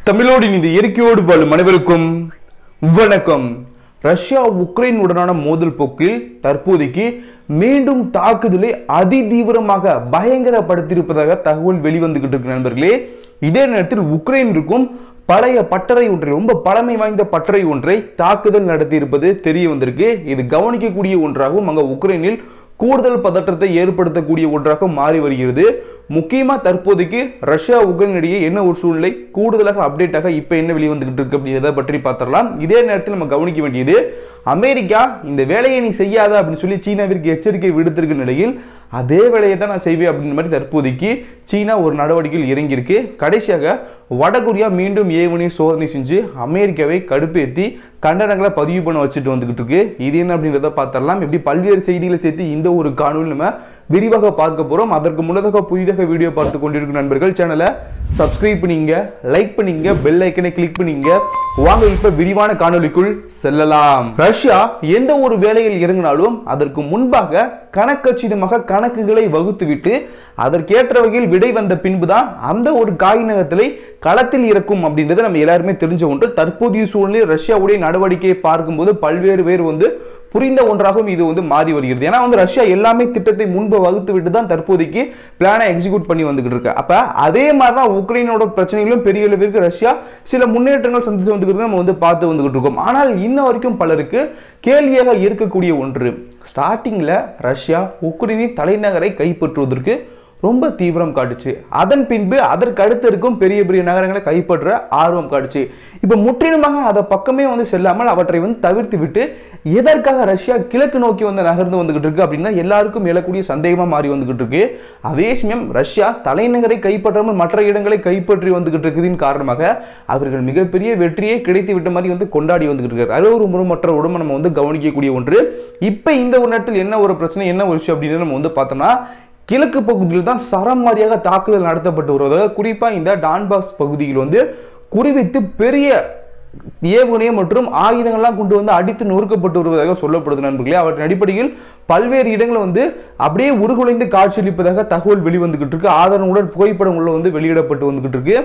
தமிழோடு இந்த இயற்கையோடு வாழும் அனைவருக்கும் வணக்கம் ரஷ்யா உக்ரைன் உடனான மோதல் போக்கில் தற்போதைக்கு மீண்டும் தாக்குதலை அதிதீவிரமாக பயங்கரப்படுத்தியிருப்பதாக தகவல் வெளிவந்துகிட்டு இருக்கு நண்பர்களே இதே நேரத்தில் உக்ரைனிற்கும் பழைய பட்டறை ஒன்றை ரொம்ப பழமை வாய்ந்த பட்டறை ஒன்றை தாக்குதல் நடத்தியிருப்பது தெரிய வந்திருக்கு இது கவனிக்கக்கூடிய ஒன்றாகவும் அங்க உக்ரைனில் கூடுதல் பதற்றத்தை ஏற்படுத்தக்கூடிய ஒன்றாக மாறி வருகிறது முக்கியமா தற்போதைக்கு ரஷ்யா உக்ரைன் இடையே என்ன ஒரு சூழ்நிலை கூடுதலாக அப்டேட்டாக இப்போ என்ன வெளிவந்துகிட்டு இருக்கு அப்படின்றத பற்றி பார்த்துடலாம் இதே நேரத்தில் நம்ம கவனிக்க வேண்டியது அமெரிக்கா இந்த வேலையை நீ செய்யாத அப்படின்னு சொல்லி சீனாவிற்கு எச்சரிக்கை விடுத்திருக்க நிலையில் அதே வேலையை தான் நான் செய்வேன் அப்படின்ற மாதிரி தற்போதைக்கு சீனா ஒரு நடவடிக்கையில் இறங்கியிருக்கு கடைசியாக வடகொரியா மீண்டும் ஏவுகணை சோதனை செஞ்சு அமெரிக்காவை கடுப்பேற்றி கண்டனங்களை பதிவு பண்ண வச்சுட்டு வந்துகிட்டு இருக்கு இது என்ன அப்படின்றத பார்த்துடலாம் இப்படி பல்வேறு செய்திகளை சேர்த்து இந்த ஒரு காணொலி நம்ம விரிவாக பார்க்க போறோம் அதற்கு முன்னதாக புதிதாக வீடியோ பார்த்து கொண்டிருக்கும் நண்பர்கள் சேனலை சப்ஸ்கிரைப் பண்ணிங்க லைக் பண்ணிங்க பெல் ஐக்கனை கிளிக் பண்ணிங்க வாங்க இப்ப விரிவான காணொலிக்குள் செல்லலாம் ரஷ்யா எந்த ஒரு வேலையில் இறங்கினாலும் அதற்கு முன்பாக கணக்கச்சிதமாக கணக்குகளை வகுத்துவிட்டு அதற்கேற்ற வகையில் விடை வந்த பின்புதான் அந்த ஒரு காய்நகத்திலே களத்தில் இறக்கும் அப்படின்றது நம்ம எல்லாருமே தெரிஞ்ச ஒன்று தற்போதைய சூழ்நிலை ரஷ்யாவுடைய நடவடிக்கையை பார்க்கும்போது பல்வேறு பேர் வந்து புரிந்த ஒன்றாகவும் இது வந்து மாறி வருகிறது ஏன்னா வந்து ரஷ்யா எல்லாமே திட்டத்தை முன்பு வகுத்து விட்டு தான் தற்போதைக்கு பிளானை எக்ஸிக்யூட் பண்ணி வந்துகிட்டு இருக்கு அப்ப அதே மாதிரி தான் உக்ரைனோட பிரச்சனைகளும் பெரிய அளவிற்கு ரஷ்யா சில முன்னேற்றங்கள் சந்திச்சு வந்துகிட்டு நம்ம வந்து பார்த்து வந்துகிட்டு இருக்கோம் ஆனால் இன்ன வரைக்கும் பலருக்கு கேள்வியாக இருக்கக்கூடிய ஒன்று ஸ்டார்டிங்ல ரஷ்யா உக்ரைனின் தலைநகரை கைப்பற்றுவதற்கு ரொம்ப தீவிரம் காட்டுச்சு அதன் பின்பு அதற்கு அடுத்து இருக்கும் பெரிய பெரிய நகரங்களை கைப்பற்ற ஆர்வம் காட்டுச்சு இப்போ முற்றிலுமாக அதை பக்கமே வந்து செல்லாமல் அவற்றை வந்து தவிர்த்து விட்டு எதற்காக ரஷ்யா கிழக்கு நோக்கி வந்து நகர்ந்து வந்துகிட்டு இருக்கு அப்படின்னா எல்லாருக்கும் எழக்கூடிய சந்தேகமா மாறி வந்துகிட்டு இருக்கு அதே சமயம் ரஷ்யா தலைநகரை கைப்பற்றாமல் மற்ற இடங்களை கைப்பற்றி வந்துகிட்டு இருக்குதின் காரணமாக அவர்கள் மிகப்பெரிய வெற்றியை கிடைத்து விட்ட மாதிரி வந்து கொண்டாடி வந்துகிட்டு இருக்காரு அது ஒரு முறைமற்ற உடம்பு நம்ம வந்து கவனிக்கக்கூடிய ஒன்று இப்போ இந்த ஒரு நேரத்தில் என்ன ஒரு பிரச்சனை என்ன ஒரு விஷயம் அப்படின்னு நம்ம வந்து பார்த்தோம்னா கிழக்கு பகுதியில் தான் சரமாரியாக தாக்குதல் நடத்தப்பட்டு வருவதாக குறிப்பாக இந்த டான்பாக்ஸ் பகுதியில் வந்து குறிவைத்து பெரிய ஏவுகணை மற்றும் ஆயுதங்கள்லாம் கொண்டு வந்து அடித்து நொறுக்கப்பட்டு வருவதாக சொல்லப்படுது நண்பர்களே அவற்றின் அடிப்படையில் பல்வேறு இடங்கள் வந்து அப்படியே உருகுலைந்து காட்சியளிப்பதாக தகவல் வெளிவந்துகிட்டு இருக்கு ஆதரவுடன் புகைப்படங்கள் வந்து வெளியிடப்பட்டு வந்துகிட்டு இருக்கு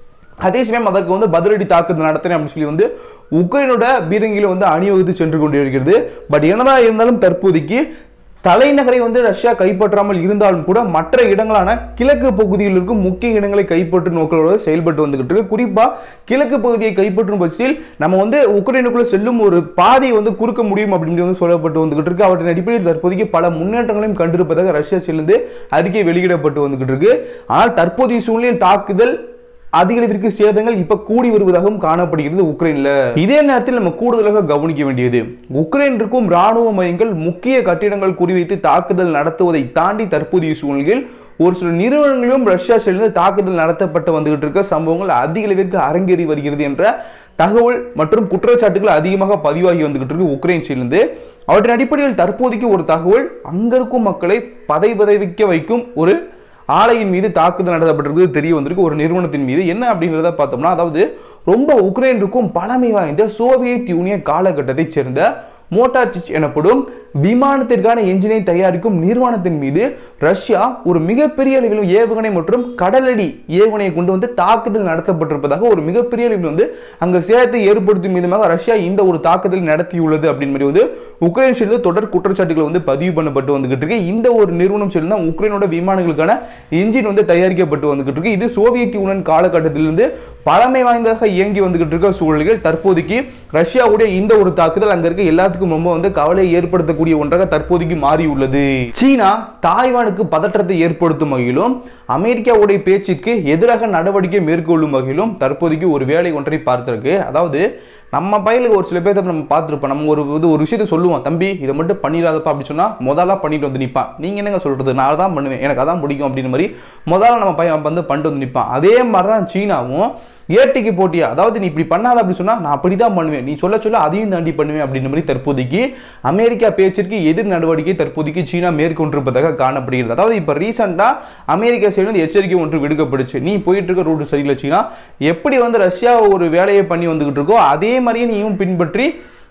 அதே சமயம் அதற்கு வந்து பதிலடி தாக்குதல் நடத்தினேன் அப்படின்னு சொல்லி வந்து உக்ரைனோட பீரங்கில வந்து அணிவகுத்து சென்று கொண்டிருக்கிறது பட் என்னதான் இருந்தாலும் தற்போதைக்கு தலைநகரை வந்து ரஷ்யா கைப்பற்றாமல் இருந்தாலும் கூட மற்ற இடங்களான கிழக்கு பகுதியில் இருக்கும் முக்கிய இடங்களை கைப்பற்றும் நோக்கங்களோடு செயல்பட்டு வந்துகிட்டு இருக்கு குறிப்பா கிழக்கு பகுதியை கைப்பற்றும் பட்சத்தில் நம்ம வந்து உக்ரைனுக்குள்ள செல்லும் ஒரு பாதையை வந்து குறுக்க முடியும் அப்படின்னு வந்து சொல்லப்பட்டு வந்துகிட்டு இருக்கு அவற்றின் அடிப்படையில் தற்போதைக்கு பல முன்னேற்றங்களையும் கண்டிருப்பதாக ரஷ்யா செல்லுந்து அறிக்கை வெளியிடப்பட்டு வந்துகிட்டு இருக்கு ஆனால் தற்போதைய சூழ்நிலையில் தாக்குதல் அதிகளவிற்கு சேதங்கள் இப்ப கூடி வருவதாகவும் காணப்படுகிறது உக்ரைன்ல இதே நேரத்தில் நம்ம கூடுதலாக கவனிக்க வேண்டியது உக்ரைன் இருக்கும் ராணுவ மையங்கள் முக்கிய கட்டிடங்கள் குறிவைத்து தாக்குதல் நடத்துவதை தாண்டி தற்போதைய சூழ்நிலையில் ஒரு சில நிறுவனங்களிலும் ரஷ்யா சேர்ந்து தாக்குதல் நடத்தப்பட்டு வந்துகிட்டு இருக்க சம்பவங்கள் அதிக அளவிற்கு அரங்கேறி வருகிறது என்ற தகவல் மற்றும் குற்றச்சாட்டுகள் அதிகமாக பதிவாகி வந்துகிட்டு இருக்கு உக்ரைன் சேர்ந்து அவற்றின் அடிப்படையில் தற்போதைக்கு ஒரு தகவல் அங்க இருக்கும் மக்களை பதை பதைவிக்க வைக்கும் ஒரு ஆலையின் மீது தாக்குதல் நடத்தப்பட்டிருக்கு தெரிய வந்திருக்கு ஒரு நிறுவனத்தின் மீது என்ன அப்படிங்கிறத பார்த்தோம்னா அதாவது ரொம்ப உக்ரைனுக்கும் பழமை வாய்ந்த சோவியத் யூனியன் காலகட்டத்தைச் சேர்ந்த மோட்டார்டிச் எனப்படும் விமானத்திற்கான என்ஜினை தயாரிக்கும் நிறுவனத்தின் மீது ரஷ்யா ஒரு மிகப்பெரிய அளவில் ஏவுகணை மற்றும் கடலடி ஏவுகணையை கொண்டு வந்து தாக்குதல் நடத்தப்பட்டிருப்பதாக ஒரு மிகப்பெரிய அளவில் வந்து அங்க சேதத்தை ஏற்படுத்தும் விதமாக ரஷ்யா இந்த ஒரு தாக்குதல் நடத்தியுள்ளது அப்படின்னு மாதிரி வந்து உக்ரைன் சேர்ந்து தொடர் குற்றச்சாட்டுகள் வந்து பதிவு பண்ணப்பட்டு வந்துகிட்டு இருக்கு இந்த ஒரு நிறுவனம் சேர்ந்து தான் உக்ரைனோட விமானங்களுக்கான என்ஜின் வந்து தயாரிக்கப்பட்டு வந்துகிட்டு இருக்கு இது சோவியத் யூனியன் காலகட்டத்திலிருந்து பழமை வாய்ந்ததாக இயங்கி வந்துகிட்டு இருக்க சூழல்கள் தற்போதைக்கு ரஷ்யாவுடைய இந்த ஒரு தாக்குதல் அங்க இருக்க எல்லாத்துக்கும் ரொம்ப வந்து கவலையை ஏற்படுத்தக்கூடிய ஒன்றாக தற்போதைக்கு மாறியுள்ளது சீனா தாய்வானுக்கு பதற்றத்தை ஏற்படுத்தும் வகையிலும் அமெரிக்காவுடைய பேச்சுக்கு எதிராக நடவடிக்கை மேற்கொள்ளும் வகையிலும் தற்போதைக்கு ஒரு வேலை ஒன்றை பார்த்திருக்கு அதாவது நம்ம பையலுக்கு ஒரு சில பேர்த்த நம்ம பார்த்துருப்போம் நம்ம ஒரு இது ஒரு விஷயத்த சொல்லுவோம் தம்பி இதை மட்டும் பண்ணிடாதப்பா அப்படின்னு சொன்னால் முதல்ல பண்ணிட்டு வந்து நிற்பான் நீங்கள் என்னங்க சொல்கிறது நான் தான் பண்ணுவேன் எனக்கு அதான் பிடிக்கும் அப்படின்னு மாதிரி முதல்ல நம்ம பையன் வந்து பண்ணிட்டு வந்து நிற்பான் அதே மாதிரி தான் சீனாவும் ஏட்டிக்கு போட்டியா அதாவது நீ இப்படி பண்ணாத அப்படின்னு சொன்னா நான் அப்படிதான் பண்ணுவேன் நீ சொல்ல சொல்ல அதையும் தாண்டி பண்ணுவேன் அப்படின்ற மாதிரி தற்போதைக்கு அமெரிக்கா பேச்சிற்கு எதிர் நடவடிக்கை தற்போதைக்கு சீனா மேற்கொண்டிருப்பதாக காணப்படுகிறது அதாவது இப்போ ரீசெண்டா அமெரிக்கா சைடு எச்சரிக்கை ஒன்று விடுக்கப்படுச்சு நீ போயிட்டு இருக்க ரூட் சரியில்லை சீனா எப்படி வந்து ரஷ்யா ஒரு வேலையை பண்ணி வந்துகிட்டு இருக்கோ அதே மாதிரியே நீயும் பின்பற்றி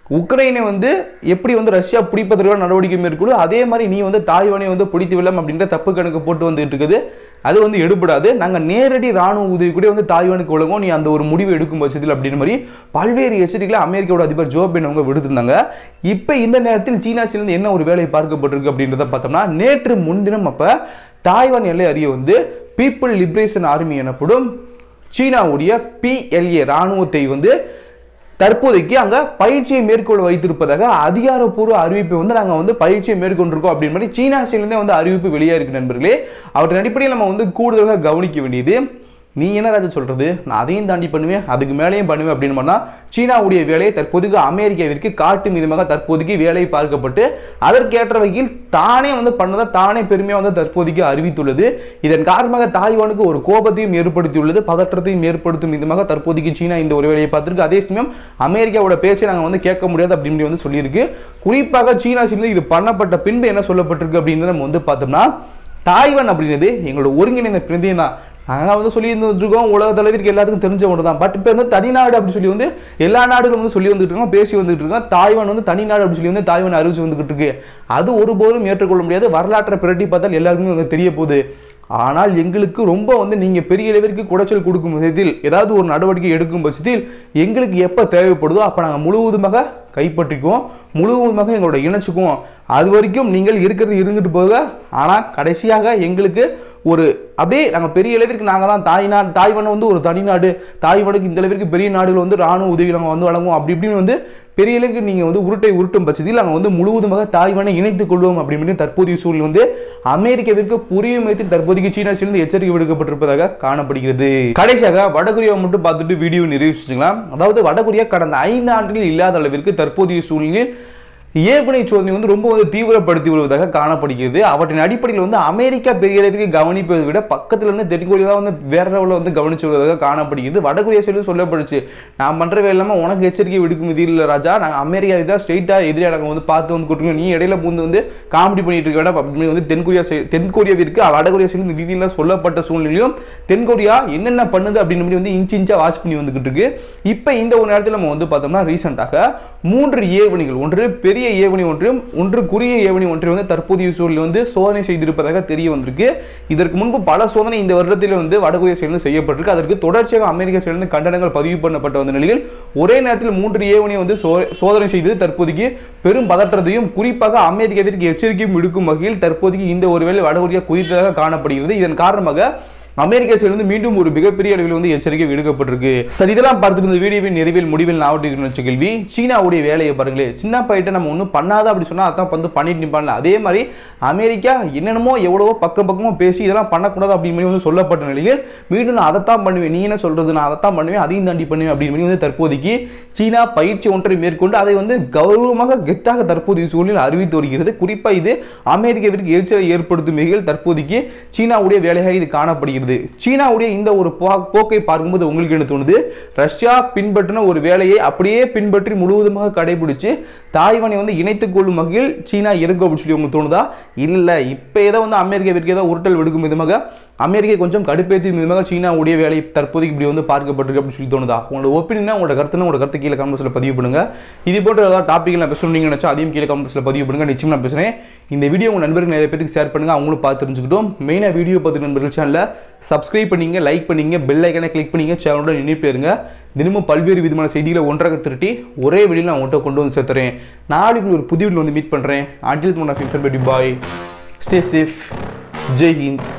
உக்ரைனை வந்து எப்படி வந்து ரஷ்யா பிடிப்பதற்கான நடவடிக்கை மேற்கொள்ளு அதே மாதிரி நீ வந்து தாய்வானை வந்து பிடித்து விடலாம் அப்படின்ற தப்பு கணக்கு போட்டு வந்துட்டு இருக்குது அது வந்து எடுபடாது நாங்கள் நேரடி ராணுவ உதவி கூட வந்து தாய்வானுக்கு வழங்கும் நீ அந்த ஒரு முடிவு எடுக்கும் பட்சத்தில் அப்படின்ற மாதிரி பல்வேறு எச்சரிக்கைகளை அமெரிக்காவோட அதிபர் ஜோ பைடன் அவங்க விடுத்திருந்தாங்க இப்போ இந்த நேரத்தில் சீனா சேர்ந்து என்ன ஒரு வேலை பார்க்கப்பட்டிருக்கு அப்படின்றத பார்த்தோம்னா நேற்று முன்தினம் அப்போ தாய்வான் எல்லை அறிய வந்து பீப்புள் லிபரேஷன் ஆர்மி எனப்படும் சீனாவுடைய பிஎல்ஏ ராணுவத்தை வந்து தற்போதைக்கு அங்க பயிற்சியை மேற்கொள்ள வைத்திருப்பதாக அதிகாரப்பூர்வ அறிவிப்பை வந்து நாங்க வந்து பயிற்சியை மேற்கொண்டிருக்கோம் அப்படின்னு மாதிரி சீனா சைட்லேருந்தே வந்து அறிவிப்பு வெளியே இருக்கு நண்பர்களே அவற்றின் அடிப்படையில் நம்ம வந்து கூடுதலாக கவனிக்க வேண்டியது நீ என்ன ராஜா சொல்றது நான் அதையும் தாண்டி பண்ணுவேன் அதுக்கு மேலேயும் பண்ணுவேன் அப்படின்னு பண்ணா சீனாவுடைய வேலையை தற்போதைக்கு அமெரிக்காவிற்கு காட்டும் விதமாக தற்போதைக்கு வேலை பார்க்கப்பட்டு அதற்கேற்ற வகையில் தானே வந்து பண்ணதை தானே பெருமையாக வந்து தற்போதைக்கு அறிவித்துள்ளது இதன் காரணமாக தாய்வானுக்கு ஒரு கோபத்தையும் ஏற்படுத்தியுள்ளது பதற்றத்தையும் ஏற்படுத்தும் விதமாக தற்போதைக்கு சீனா இந்த ஒரு வேலையை பார்த்திருக்கு அதே சமயம் அமெரிக்காவோட பேச்சை நாங்கள் வந்து கேட்க முடியாது அப்படின்னு வந்து சொல்லியிருக்கு குறிப்பாக சீனா சேர்ந்து இது பண்ணப்பட்ட பின்பு என்ன சொல்லப்பட்டிருக்கு அப்படின்னு நம்ம வந்து பார்த்தோம்னா தாய்வான் அப்படின்றது எங்களோட ஒருங்கிணைந்த பிரதியம் தான் நாங்கள் வந்து சொல்லி இருக்கோம் உலக தலைவருக்கு எல்லாத்துக்கும் தெரிஞ்ச ஒன்று தான் பட் இப்போ வந்து தனிநாடு அப்படி சொல்லி வந்து எல்லா நாடுகளும் வந்து சொல்லி வந்துட்டு இருக்கோம் பேசி வந்துட்டு இருக்கோம் தாய்வான் வந்து தனிநாடு அப்படி சொல்லி வந்து தாய்வான் அறிவிச்சு வந்துகிட்டு இருக்கு அது ஒருபோதும் ஏற்றுக்கொள்ள முடியாது வரலாற்றை பிரட்டி பார்த்தால் எல்லாருக்குமே வந்து தெரிய போகுது ஆனால் எங்களுக்கு ரொம்ப வந்து நீங்கள் பெரிய அளவிற்கு குடைச்சல் கொடுக்கும் விதத்தில் ஏதாவது ஒரு நடவடிக்கை எடுக்கும் பட்சத்தில் எங்களுக்கு எப்போ தேவைப்படுதோ அப்போ நாங்கள் முழுவதுமாக கைப்பற்றிக்குவோம் முழுவதுமாக எங்களோட இணைச்சுக்குவோம் அது வரைக்கும் நீங்கள் இருக்கிறது இருந்துட்டு போக ஆனால் கடைசியாக எங்களுக்கு ஒரு அப்படியே நாங்கள் பெரிய அளவிற்கு நாங்கள் தான் தாய்நா தாய்வான் வந்து ஒரு தனிநாடு தாய்வானுக்கு இந்த அளவிற்கு பெரிய நாடுகள் வந்து ராணுவ உதவி நாங்கள் வந்து வழங்குவோம் அப்படி இப்படின்னு வந்து பெரிய அளவுக்கு நீங்கள் வந்து உருட்டை உருட்டும் பட்சத்தில் நாங்கள் வந்து முழுவதுமாக தாய்வானை இணைத்துக் கொள்வோம் அப்படின்னு தற்போதைய சூழல் வந்து அமெரிக்காவிற்கு புரியும் வைத்து தற்போதைக்கு சீனா சேர்ந்து எச்சரிக்கை விடுக்கப்பட்டிருப்பதாக காணப்படுகிறது கடைசியாக வடகொரியாவை மட்டும் பார்த்துட்டு வீடியோ நிறைவு செஞ்சுக்கலாம் அதாவது வடகொரியா கடந்த ஐந்து ஆண்டுகளில் இல்லாத அளவிற்கு தற்போதைய சூழ்நிலையில் ஏவுகணை சோதனை வந்து ரொம்ப வந்து தீவிரப்படுத்தி வருவதாக காணப்படுகிறது அவற்றின் அடிப்படையில் வந்து அமெரிக்கா பெரிய அளவிற்கு கவனிப்பதை விட பக்கத்துல இருந்து தென்கொரியா தான் வந்து வேற லெவலில் வந்து கவனிச்சு வருவதாக காணப்படுகிறது வடகொரியா சொல்லி சொல்லப்படுச்சு நான் பண்ற வேலை இல்லாமல் உனக்கு எச்சரிக்கை விடுக்கும் இது இல்லை ராஜா நாங்கள் அமெரிக்கா தான் ஸ்ட்ரெயிட்டாக எதிரியாக நாங்கள் வந்து பார்த்து வந்து கொடுத்துருக்கோம் நீ இடையில பூந்து வந்து காமெடி பண்ணிட்டு இருக்க வேண்டாம் அப்படின்னு வந்து தென்கொரியா சை- தென்கொரியாவிற்கு வடகொரியா சைடு இந்த ரீதியில் சொல்லப்பட்ட சூழ்நிலையும் தென்கொரியா என்னென்ன பண்ணுது அப்படின்னு மாதிரி வந்து இன்ச் இன்ச்சா வாட்ச் பண்ணி வந்துகிட்டு இருக்கு இப்போ இந்த ஒரு நேரத்தில் நம்ம வந்து பார்த்தோம்னா ரீசெண்டாக மூன்று ஏவணிகள் ஒன்று பெரிய ஏவணி ஒன்றையும் ஒன்று குறுகிய ஏவணி ஒன்றை வந்து தற்போதைய சூழலில் வந்து சோதனை செய்திருப்பதாக தெரிய வந்திருக்கு இதற்கு முன்பு பல சோதனை இந்த வருடத்தில் வந்து வடகொரியா சைடில் செய்யப்பட்டிருக்கு அதற்கு தொடர்ச்சியாக அமெரிக்கா சைடிலிருந்து கண்டனங்கள் பதிவு பண்ணப்பட்ட வந்த நிலையில் ஒரே நேரத்தில் மூன்று ஏவணியை வந்து சோ- சோதனை செய்தது தற்போதைக்கு பெரும் பதற்றத்தையும் குறிப்பாக அமெரிக்காவிற்கு எச்சரிக்கையும் விடுக்கும் வகையில் தற்போதைக்கு இந்த ஒருவேளை வடகொரியா குதித்ததாக காணப்படுகிறது இதன் காரணமாக அமெரிக்கா சைடு மீண்டும் ஒரு மிகப்பெரிய அளவில் வந்து எச்சரிக்கை விடுக்கப்பட்டிருக்கு சரி இதெல்லாம் பார்த்துட்டு இந்த வீடியோவின் நிறைவில் முடிவில் நான் வச்ச கேள்வி சீனாவுடைய வேலையை பாருங்களேன் சின்ன பையிட்ட நம்ம ஒன்றும் பண்ணாத அப்படி சொன்னா அதான் வந்து பண்ணிட்டு நிப்பான்ல அதே மாதிரி அமெரிக்கா என்னென்னமோ எவ்வளவோ பக்கம் பக்கமா பேசி இதெல்லாம் பண்ணக்கூடாது அப்படின்னு மாதிரி வந்து சொல்லப்பட்ட நிலையில் மீண்டும் நான் அதைத்தான் பண்ணுவேன் நீ என்ன சொல்றது நான் அதைத்தான் பண்ணுவேன் அதையும் தாண்டி பண்ணுவேன் அப்படின்னு மாதிரி வந்து தற்போதைக்கு சீனா பயிற்சி ஒன்றை மேற்கொண்டு அதை வந்து கௌரவமாக கெத்தாக தற்போதைய சூழலில் அறிவித்து வருகிறது குறிப்பா இது அமெரிக்காவிற்கு எரிச்சலை ஏற்படுத்தும் வகையில் தற்போதைக்கு சீனாவுடைய வேலையாக இது காணப்படுகிறது சீனாவுடைய இந்த ஒரு போ- போக்கை பார்க்கும்போது உங்களுக்கு என்ன தோணுது ரஷ்யா பின்பற்றின ஒரு வேலையை அப்படியே பின்பற்றி முழுவதுமாக கடைபிடிச்சு தாய்வானை வந்து இணைத்துக் கொள்ளும் வகையில் சீனா இருக்கும் அப்படின்னு சொல்லி உங்களுக்கு தோணுதா இல்ல இப்போ ஏதோ வந்து அமெரிக்காவிற்கு ஏதோ உருட்டல் விடுக்கும் விதமாக அமெரிக்கா கொஞ்சம் கடுப்பேற்றும் விதமாக சீனாவுடைய வேலை தற்போதைக்கு இப்படி வந்து பார்க்கப்பட்டிருக்கு அப்படின்னு சொல்லி தோணுதா உங்களோட ஒப்பீனியன் உங்களோட கருத்துனா உங்களோட கருத்து கீழே கமெண்ட்ஸில் பதிவு பண்ணுங்க இது போன்ற ஏதாவது டாபிக் நான் பேசணும் நீங்கள் நினச்சா அதையும் கீழே கமெண்ட்ஸில் பதிவு பண்ணுங்க நிச்சயம் நான் பேசுகிறேன் இந்த வீடியோ உங்கள் நண்பர்கள் நிறைய பேருக்கு ஷேர் பண்ணுங்க அவங்களும் பார்த்து தெரிஞ்சுக்கிட்டோம் மெயினாக வீடியோ பார்த்து நண்பர்கள் சேனலில் சப்ஸ்கிரைப் பண்ணீங்க லைக் பண்ணீங்க பெல் ஐக்கனை கிளிக் பண்ணீங்க சேனலோட இணைப்பு இருங்க தினமும் பல்வேறு விதமான செய்திகளை ஒன்றாக திரட்டி ஒரே வெளியில் நான் உங்கள்கிட்ட கொண்டு வந்து சேர்த்துறேன் நாளைக்கு ஒரு புதிய வீடியோ வந்து மீட் பண்ணுறேன் until one of bye stay safe Jai Hind